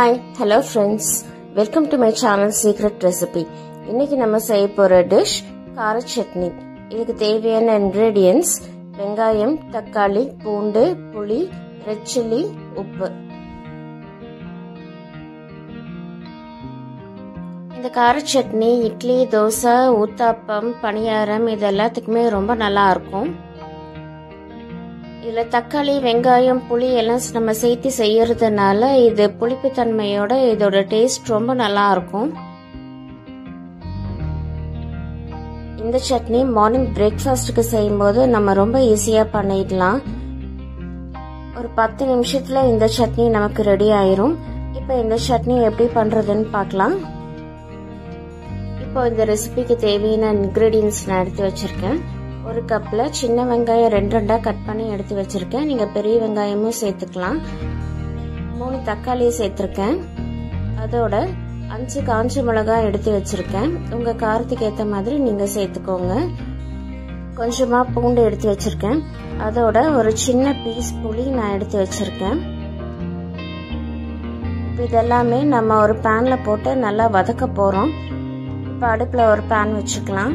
hi hello friends welcome to my channel secret recipe இன்னைக்கு நம்ம செய்ய போற டிஷ் கார சட்னி இதுக்கு தேவையான இன்கிரீடியன்ஸ் வெங்காயம் தக்காளி பூண்டு புளி ரெட் சில்லி உப்பு இந்த கார சட்னி இட்லி தோசை ஊத்தாப்பம் பணியாரம் இது எல்லாத்துக்குமே ரொம்ப நல்லா இருக்கும் இதில் தக்காளி வெங்காயம் புளி எல்லாம் நம்ம சேர்த்து செய்யறதுனால இது புளிப்புத்தன்மையோட இதோட டேஸ்ட் ரொம்ப நல்லா இருக்கும் இந்த சட்னி மார்னிங் பிரேக்ஃபாஸ்ட்டுக்கு செய்யும்போது நம்ம ரொம்ப ஈஸியாக பண்ணிடலாம் ஒரு பத்து நிமிஷத்துல இந்த சட்னி நமக்கு ரெடி ஆயிரும் இப்போ இந்த சட்னி எப்படி பண்றதுன்னு பார்க்கலாம் இப்போ இந்த ரெசிபிக்கு தேவையான இன்க்ரீடியன்ஸ் நான் எடுத்து வச்சிருக்கேன் ஒரு கப்பில் சின்ன வெங்காயம் ரெண்டு ரெண்டாக கட் பண்ணி எடுத்து வச்சிருக்கேன் நீங்கள் பெரிய வெங்காயமும் சேர்த்துக்கலாம் மூணு தக்காளி சேர்த்துருக்கேன் அதோட அஞ்சு காஞ்ச மிளகாய் எடுத்து வச்சிருக்கேன் உங்கள் காரத்துக்கு ஏற்ற மாதிரி நீங்கள் சேர்த்துக்கோங்க கொஞ்சமாக பூண்டு எடுத்து வச்சிருக்கேன் அதோட ஒரு சின்ன பீஸ் புளி நான் எடுத்து வச்சிருக்கேன் இப்போ இதெல்லாமே நம்ம ஒரு பேனில் போட்டு நல்லா வதக்க போகிறோம் இப்போ அடுப்பில் ஒரு பேன் வச்சுக்கலாம்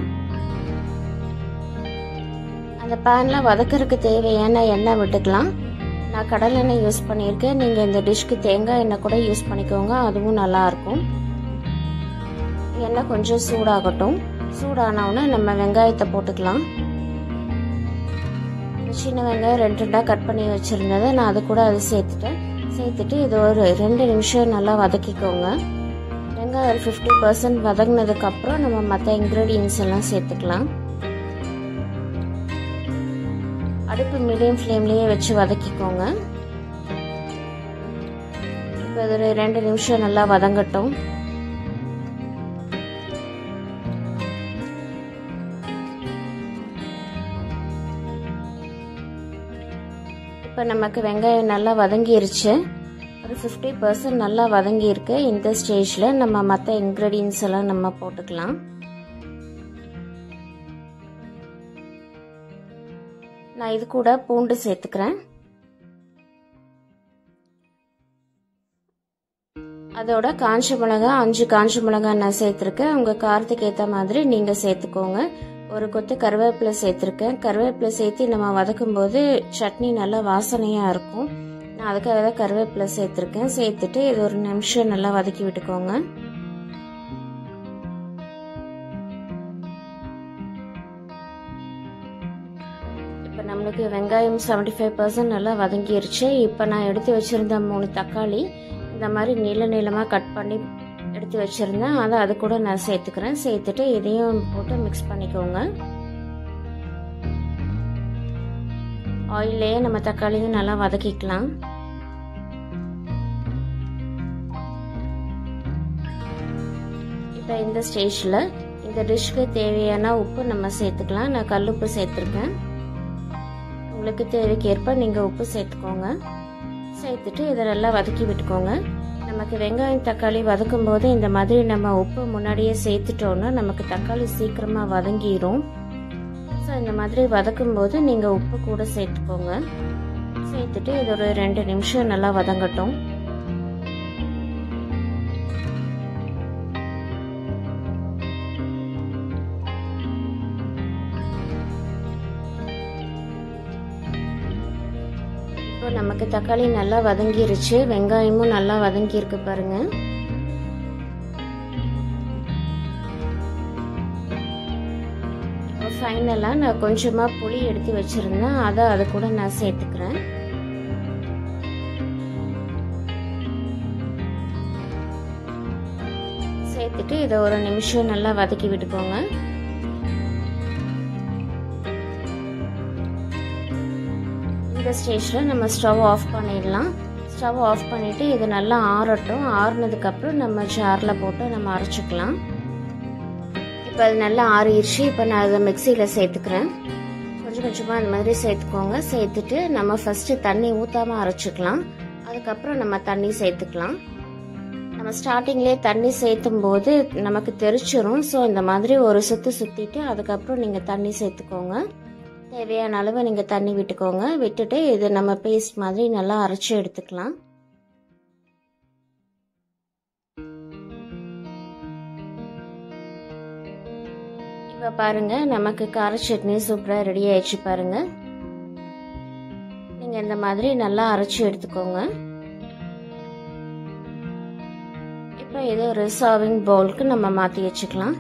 அந்த பேனில் வதக்கறதுக்கு தேவையான எண்ணெய் விட்டுக்கலாம் நான் கடல் எண்ணெய் யூஸ் பண்ணியிருக்கேன் நீங்கள் இந்த டிஷ்க்கு தேங்காய் எண்ணெய் கூட யூஸ் பண்ணிக்கோங்க அதுவும் நல்லாயிருக்கும் எண்ணெய் கொஞ்சம் சூடாகட்டும் சூடானவுடனே நம்ம வெங்காயத்தை போட்டுக்கலாம் சின்ன வெங்காயம் ரெண்டு ரெண்டாக கட் பண்ணி வச்சுருந்ததை நான் அது கூட அதை சேர்த்துட்டேன் சேர்த்துட்டு இது ஒரு ரெண்டு நிமிஷம் நல்லா வதக்கிக்கோங்க வெங்காயம் ஒரு ஃபிஃப்டி பர்சன்ட் வதங்கினதுக்கப்புறம் நம்ம மற்ற இன்க்ரீடியன்ஸ் எல்லாம் சேர்த்துக்கலாம் அடுப்பு மீடியம் ஃப்ளேம்லேயே வச்சு வதக்கிக்கோங்க இப்போ இது ரெண்டு நிமிஷம் நல்லா வதங்கட்டும் இப்போ நமக்கு வெங்காயம் நல்லா வதங்கிருச்சு ஒரு ஃபிஃப்டி பர்சன்ட் நல்லா வதங்கியிருக்கு இந்த ஸ்டேஜில் நம்ம மற்ற இன்க்ரீடியன்ஸ் எல்லாம் நம்ம போட்டுக்கலாம் நான் இது கூட பூண்டு சேர்த்துக்கிறேன் அதோட காஞ்ச மிளகா அஞ்சு காஞ்ச மிளகா நான் சேர்த்துருக்கேன் உங்கள் காரத்துக்கு ஏற்ற மாதிரி நீங்கள் சேர்த்துக்கோங்க ஒரு கொத்து கருவேப்பிலை சேர்த்துருக்கேன் கருவேப்பிலை சேர்த்து நம்ம வதக்கும் போது சட்னி நல்லா வாசனையாக இருக்கும் நான் அதுக்காக தான் கருவேப்பிலை சேர்த்துருக்கேன் சேர்த்துட்டு இது ஒரு நிமிஷம் நல்லா வதக்கி விட்டுக்கோங்க இப்போ நம்மளுக்கு வெங்காயம் செவன்டி ஃபைவ் பர்சன்ட் நல்லா வதங்கிருச்சு இப்போ நான் எடுத்து வச்சுருந்த மூணு தக்காளி இந்த மாதிரி நீள நீளமாக கட் பண்ணி எடுத்து வச்சுருந்தேன் அதை அது கூட நான் சேர்த்துக்கிறேன் சேர்த்துட்டு இதையும் போட்டு மிக்ஸ் பண்ணிக்கோங்க ஆயிலே நம்ம தக்காளியும் நல்லா வதக்கிக்கலாம் இப்போ இந்த ஸ்டேஜில் இந்த டிஷ்க்கு தேவையான உப்பு நம்ம சேர்த்துக்கலாம் நான் கல் உப்பு சேர்த்துருக்கேன் உங்களுக்கு தேவைக்கேற்ப நீங்கள் உப்பு சேர்த்துக்கோங்க சேர்த்துட்டு இதை நல்லா வதக்கி விட்டுக்கோங்க நமக்கு வெங்காயம் தக்காளி வதக்கும் போது இந்த மாதிரி நம்ம உப்பு முன்னாடியே சேர்த்துட்டோன்னா நமக்கு தக்காளி சீக்கிரமாக வதங்கிடும் ஸோ இந்த மாதிரி வதக்கும் போது நீங்கள் உப்பு கூட சேர்த்துக்கோங்க சேர்த்துட்டு இது ஒரு ரெண்டு நிமிஷம் நல்லா வதங்கட்டும் இப்போ நமக்கு தக்காளி நல்லா வதங்கிருச்சு வெங்காயமும் நல்லா வதங்கியிருக்கு பாருங்க இப்போ ஃபைனலாக நான் கொஞ்சமாக புளி எடுத்து வச்சுருந்தேன் அதை அது கூட நான் சேர்த்துக்கிறேன் சேர்த்துட்டு இதை ஒரு நிமிஷம் நல்லா வதக்கி விட்டுக்கோங்க இந்த ஸ்டேஜில் நம்ம ஸ்டவ் ஆஃப் பண்ணிடலாம் ஸ்டவ் ஆஃப் பண்ணிவிட்டு இது நல்லா ஆறட்டும் ஆறுனதுக்கப்புறம் நம்ம ஜாரில் போட்டு நம்ம அரைச்சிக்கலாம் இப்போ அது நல்லா ஆறிடுச்சு இப்போ நான் அதை மிக்சியில் சேர்த்துக்கிறேன் கொஞ்சம் கொஞ்சமாக அந்த மாதிரி சேர்த்துக்கோங்க சேர்த்துட்டு நம்ம ஃபஸ்ட்டு தண்ணி ஊற்றாமல் அரைச்சிக்கலாம் அதுக்கப்புறம் நம்ம தண்ணி சேர்த்துக்கலாம் நம்ம ஸ்டார்டிங்லேயே தண்ணி சேர்த்தும் போது நமக்கு தெரிச்சிரும் ஸோ இந்த மாதிரி ஒரு சுற்று சுற்றிட்டு அதுக்கப்புறம் நீங்கள் தண்ணி சேர்த்துக்கோங்க தேவையான அளவு நீங்கள் தண்ணி விட்டுக்கோங்க விட்டுட்டு இது நம்ம பேஸ்ட் மாதிரி நல்லா அரைச்சி எடுத்துக்கலாம் இப்போ பாருங்கள் நமக்கு கார சட்னி சூப்பராக ரெடி ஆயிடுச்சு பாருங்கள் நீங்கள் இந்த மாதிரி நல்லா அரைச்சி எடுத்துக்கோங்க இப்போ இது ஒரு சர்விங் பவுலுக்கு நம்ம மாற்றி வச்சுக்கலாம்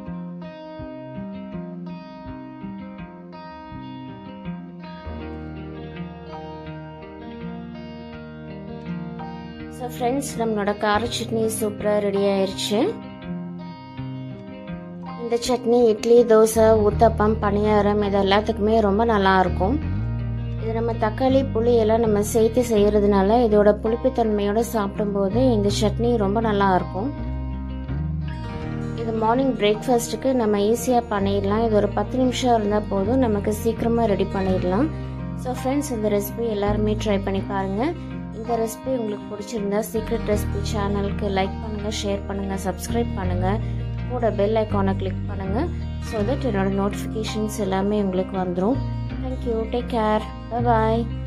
ஸோ ஃப்ரெண்ட்ஸ் நம்மளோட கார சட்னி சூப்பராக ரெடி ஆயிடுச்சு இந்த சட்னி இட்லி தோசை ஊத்தப்பம் பணியாரம் இது எல்லாத்துக்குமே ரொம்ப நல்லா இருக்கும் இது நம்ம தக்காளி புளி எல்லாம் நம்ம சேர்த்து செய்யறதுனால இதோட புளிப்புத்தன்மையோட சாப்பிடும்போது இந்த சட்னி ரொம்ப நல்லா இருக்கும் இது மார்னிங் பிரேக்ஃபாஸ்ட்டுக்கு நம்ம ஈஸியாக பண்ணிடலாம் இது ஒரு பத்து நிமிஷம் இருந்தால் போதும் நமக்கு சீக்கிரமாக ரெடி பண்ணிடலாம் ஸோ ஃப்ரெண்ட்ஸ் இந்த ரெசிபி எல்லாருமே ட்ரை பண்ணி பாருங்கள் இந்த ரெசிபி உங்களுக்கு பிடிச்சிருந்தா சீக்ரெட் ரெசிபி சேனலுக்கு லைக் பண்ணுங்கள் ஷேர் பண்ணுங்கள் சப்ஸ்கிரைப் பண்ணுங்கள் கூட பெல் ஐக்கானை கிளிக் பண்ணுங்கள் ஸோ தட் என்னோட நோட்டிஃபிகேஷன்ஸ் எல்லாமே உங்களுக்கு வந்துடும் தேங்க்யூ டேக் கேர் பாய்